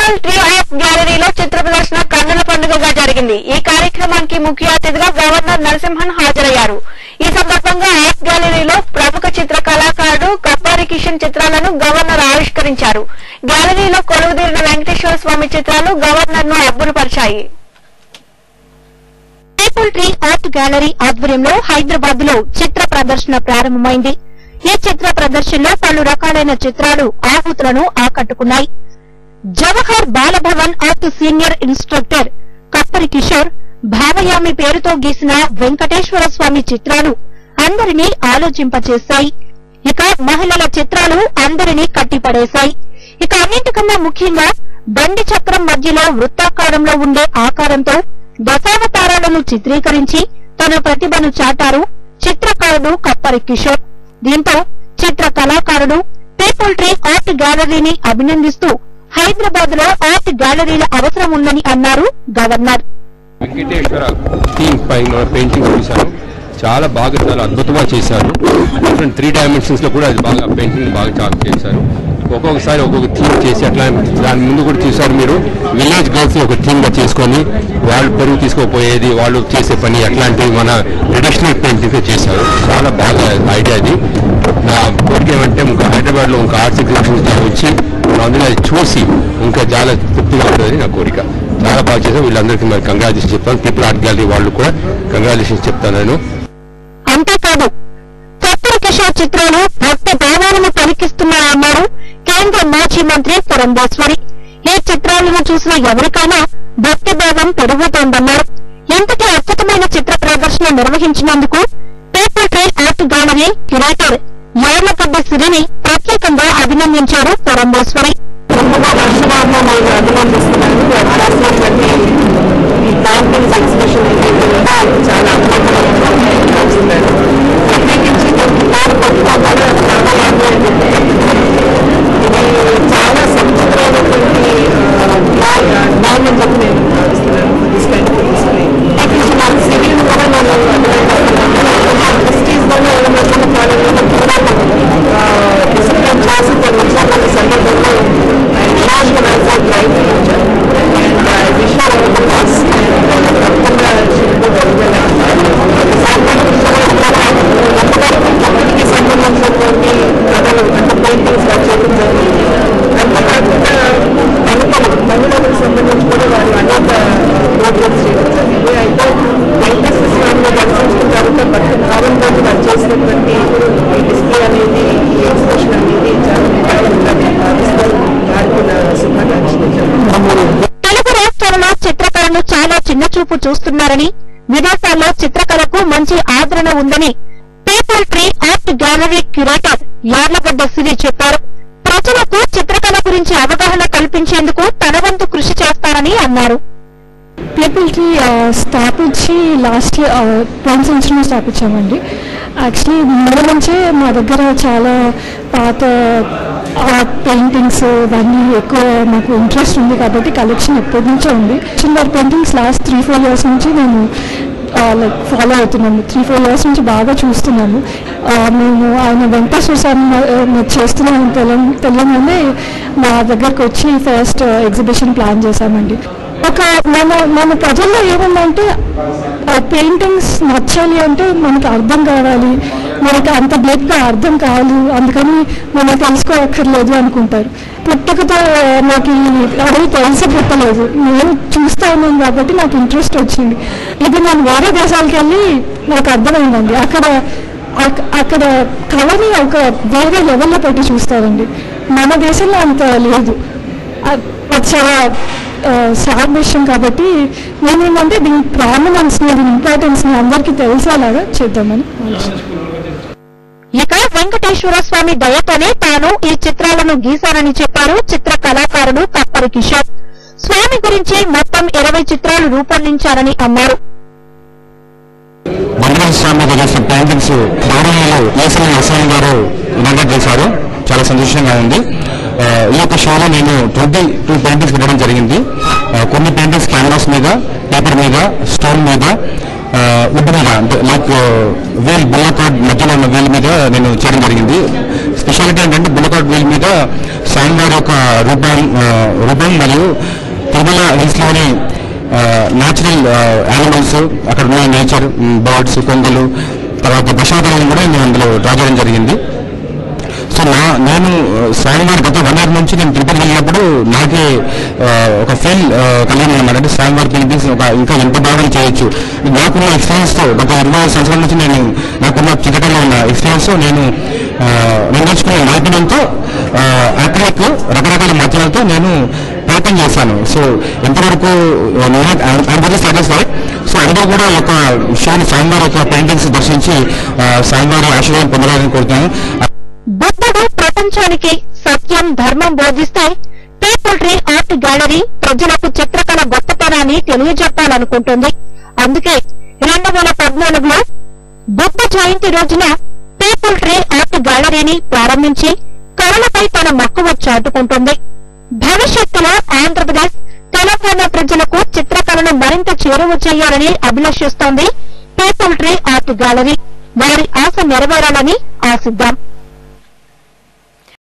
people tree of గ్యాలరీలో చిత్ర ప్రదర్శన కన్నుల పండుగగా జరిగింది ఈ కార్యక్రమానికి ముఖ్య అతిథిగా గవర్నర్ నరసింహన్ హాజరయ్యారు ఈ సందర్భంగా ఆర్ట్ గ్యాలరీలో ప్రముఖ చిత్ర కళాకారుడు కప్పారి కిషన్ చిత్రాలను గవర్నర్ ఆవిష్కరించారు గ్యాలరీలో కొలువుదీరిన వెంకటేశ్వర స్వామి చిత్రాలు గవర్నర్ ను అబ్బురపరిచాయి పీపుల్ ట్రీ ఆర్ట్ గ్యాలరీ ఆధ్వర్యంలో హైదరాబాద్ లో చిత్ర ప్రదర్శన ప్రారంభమైంది ఈ చిత్ర ప్రదర్శనలో పలు రకాలైన చిత్రాలు ఆహుతులను ఆకట్టుకున్నాయి Jawahar Balbhavan art senior instructor Kappari Kishore Bhavayami పేరుతో గీసిన వెంకటేశ్వర స్వామి చిత్రాలు అందరినీ ఆలోచింపచేశాయి ఇక మహిళల చిత్రాలు అందరినీ కట్టిపడేశాయి ఇక అన్నింటికన్నా ముఖ్యంగా బండి చక్రం మధ్యలో వృత్తాకారంలో ఉండే ఆకారంతో దశావతారాలను చిత్రీకరించి తన ప్రతిభను చాటారు చిత్రకారుడు కప్పరి కిషోర్ దీంతో చిత్ర కళాకారుడు పీపుల్ ట్రీ ఆర్ట్ గ్యాలరీని అభినందిస్తూ హైదరాబాద్ లో ఆర్ట్ గ్యాలరీల అవసరం ఉందని అన్నారు గవర్నర్ వెంకటేశ్వర థీమ్ పైన పెయింటింగ్ చూశాను చాలా బాగా చాలా అద్భుతంగా చేశారు డిఫరెంట్ త్రీ డైమెన్షన్స్ లో కూడా అది బాగా పెయింటింగ్ బాగా చాలా చేశారు ఒక్కొక్కసారి ఒక్కొక్క థీమ్ చేసి అట్లా దాని ముందు కూడా చూశారు మీరు విలేజ్ గర్ల్స్ ఒక థీమ్ గా చేసుకొని వాళ్ళు పెరుగు తీసుకోపోయేది వాళ్ళు చేసే పని అట్లాంటివి మన ట్రెడిషనల్ పెయింటింగ్ చేశారు చాలా బాగా ఐడియా ఇది నా కోరిక ఏమంటే ఇంకా హైదరాబాద్ లో ఇంకా ఆర్ట్స్ ఎగ్జిబిషన్ వచ్చి అందులో అది చూసి ఇంకా చాలా తృప్తిగా ఉంటుంది నా కోరిక చాలా బాగా చేశారు వీళ్ళందరికీ మరి కంగ్రాచులేషన్ చెప్తాను పీపుల్ ఆర్ట్ గ్యాలరీ వాళ్ళు కూడా కంగ్రాచులేషన్ చెప్తాను నేను అంతేకాదు కప్పరి కిషోర్ చిత్రాలు భక్తి భావాలను పలికిస్తున్నాయన్నారు కేంద్ర మాజీ మంత్రి పురంధేశ్వరి ఈ చిత్రాలను చూసిన ఎవరికైనా భక్తి భావం పెరుగుతోందన్నారు ఇంతటి అద్భుతమైన చిత్ర ప్రదర్శన నిర్వహించినందుకు People Tree Art Gallery curator Yarlagadda సిరిని ప్రత్యేకంగా అభినందించారు పురంధేశ్వరి ఈ పెయింటింగ్స్ ఎగ్జిబిషన్ ఏదైతే ఉందో అది చాలా అద్భుతంగా చూస్తున్నారు ప్రత్యేకించి నాకు పట్టుకోవాలి ఏంటంటే ఇది చాలా సముచితమైనటువంటి జ్ఞానం చెప్పి నేను భావిస్తున్నాను దిస్ కైండ్ ప్రత్యేకించి నాకు సివిల్ కూడా నేను డిస్ట్రీస్లోనే ఎలిమెంట్స్ కాలేజీలో కూడా డిసిప్లిన్ క్లాసెస్ వచ్చిన సందర్భంలో I imagine myself life future and I wish you all the best తప్పకుండా చేయడం జరిగింది సంబంధించినటువంటి కథలు అంటే పెయింటింగ్స్ చేయడం జరిగింది అంతేకాకుండా మహిళలు మహిళలకు సంబంధించి కూడా వారు అనేక ప్రోగ్రామ్స్ చేయడం జరిగింది అయితే వెంకటేశ్వర స్వామిని దర్శించిన తర్వాత భక్తి భావంతో వారు చేసినటువంటి ఈ డిస్ప్లే అనేది ఈ ఎగ్జిబిషన్ అనేది చాలా ఉపయోగంగా నేను భావిస్తూ వారికి నా శుభాకాంక్షలు చెప్తున్నాను తెలుగు రాష్ట్రాలలో చిత్రకళను చాలా చిన్నచూపు చూస్తున్నారని విదేశాల్లో చిత్రకళకు మంచి ఆదరణ ఉందని People Tree Art Gallery curator Yarlagadda Siri చెప్పారు ప్రజలకు చిత్రకళ గురించి అవగాహన కల్పించేందుకు తన వంతు కృషి చేస్తారని అన్నారు పీపుల్ ట్రీ స్థాపించి లాస్ట్ పోయిన సంవత్సరం స్థాపించామండి యాక్చువల్లీ ముందు నుంచే మా దగ్గర చాలా పాత పెయింటింగ్స్ ఇవన్నీ ఎక్కువ మాకు ఇంట్రెస్ట్ ఉంది కాబట్టి కలెక్షన్ ఎప్పటి నుంచో ఉంది వారి paintings last three four years నుంచి మేము లైక్ ఫాలో అవుతున్నాము త్రీ ఫోర్ ఇయర్స్ నుంచి బాగా చూస్తున్నాము ఆ, మేము ఆయన వెంకటేశ్వర స్వామి చేస్తున్నామని తెల తెలియగానే మా దగ్గరకు వచ్చి ఫస్ట్ ఎగ్జిబిషన్ ప్లాన్ చేశామండి ఒక మన మన ప్రజల్లో ఏముందంటే పెయింటింగ్స్ నచ్చాలి అంటే మనకి అర్థం కావాలి మనకి అంత డీప్గా అర్థం కావాలి అందుకని మనం తెలుసుకోవక్కర్లేదు అనుకుంటారు పుట్టకతో నాకు ఈ అడవి తెలిసి పుట్టలేదు నేను చూస్తా ఉన్నాను కాబట్టి నాకు ఇంట్రెస్ట్ వచ్చింది ఇది నేను వేరే దేశాలకు వెళ్ళి నాకు అర్థమైందండి అక్కడ అక్- అక్కడ కళని ఒక వేరే లెవెల్లో పెట్టి చూస్తారండి మన దేశంలో అంత లేదు అ- అది చాలా సాడ్ విషయం కాబట్టి నేనేంటంటే దీని ప్రామినెన్స్ని దీని ఇంపార్టెన్స్ని అందరికీ తెలిసేలాగా చేద్దామని ఆలోచించాను ఇక వెంకటేశ్వర స్వామి దయతోనే తాను ఈ చిత్రాలను గీశానని చెప్పారు చిత్ర కళాకారుడు కప్పరి కిషోర్ స్వామి గురించి మొత్తం ఇరవై చిత్రాలు రూపొందించారని అన్నారు మండలం స్వామి మీద చేసిన పెయింటింగ్స్ గౌరవంలో ఏసీ అసాం గారు ఇనాగ్రేట్ చేశారు చాలా సంతోషంగా ఉంది ఆ, ఈ యొక్క షోలో నేను ట్వంటీ టూ పెయింటింగ్స్ పెట్టడం జరిగింది ఆ, కొన్ని పెయింటింగ్స్ క్యాన్వాస్ మీద పేపర్ మీద స్టోన్ మీద వుడ్ మీద అంటే లైక్ వీల్ బుల్లకార్డ్ మధ్యలో ఉన్న వీల్ మీద నేను చేయడం జరిగింది స్పెషాలిటీ ఏంటంటే బుల్లకార్డ్ వీల్ మీద స్వామివారి యొక్క రూపం ఆ, రూపం మరియు తిరుమల హిల్స్లోని న్యాచురల్ యానిమల్స్ అక్కడ ఉన్న నేచర్ బర్డ్స్ కొంగలు తర్వాత దశావతారాలను కూడా నేను అందులో డ్రా చేయడం జరిగింది సో నా నేను ఆ, స్వామివారి గత వన్ ఇయర్ నుంచి నేను తిరుపతి వెళ్ళినప్పుడు నాకే ఆ, ఒక ఫీల్ కలిగింది అనమాట అంటే స్వామివారి పెయింటింగ్స్ ఒక ఇంకా ఎంత బాగా చేయొచ్చు నాకున్న ఎక్స్పీరియన్స్తో గత ఇరవై ఐదు సంవత్సరాల నుంచి నేను నాకున్న చికటంలో ఉన్న ఎక్స్పీరియన్స్తో నేను ఆ, నేను నేర్చుకున్న నైపుణ్యంతో అక్రిలిక్ రకరకాల మధ్యలతో నేను ప్రయత్నం చేశాను సో ఎంతవరకు వెరీ సాటిస్ఫైడ్ సో అందరూ కూడా ఈ యొక్క షోని స్వామివారి యొక్క పెయింటింగ్స్ దర్శించి ఆ, స్వామివారి ఆశీర్వాదం పొందాలని కోరుతున్నాను బుద్ధుడు ప్రపంచానికి సత్యం ధర్మం బోధిస్తే పీపుల్ ట్రీ ఆర్ట్ గ్యాలరీ ప్రజలకు చిత్రకళ గొప్పతనాన్ని తెలియజెప్పాలనుకుంటుంది అందుకే రెండు వేల పద్నాలుగులో బుద్ధ జయంతి రోజున పీపుల్ ట్రీ ఆర్ట్ గ్యాలరీని ప్రారంభించి కళలపై తన మక్కువ చాటుకుంటుంది భవిష్యత్తులో ఆంధ్రప్రదేశ్ తెలంగాణ ప్రజలకు చిత్రకళను మరింత చేరువ చేయాలని అభిలషిస్తోంది పీపుల్ ట్రీ ఆర్ట్ గ్యాలరీ వారి ఆశ నెరవేరాలని ఆశిద్దాం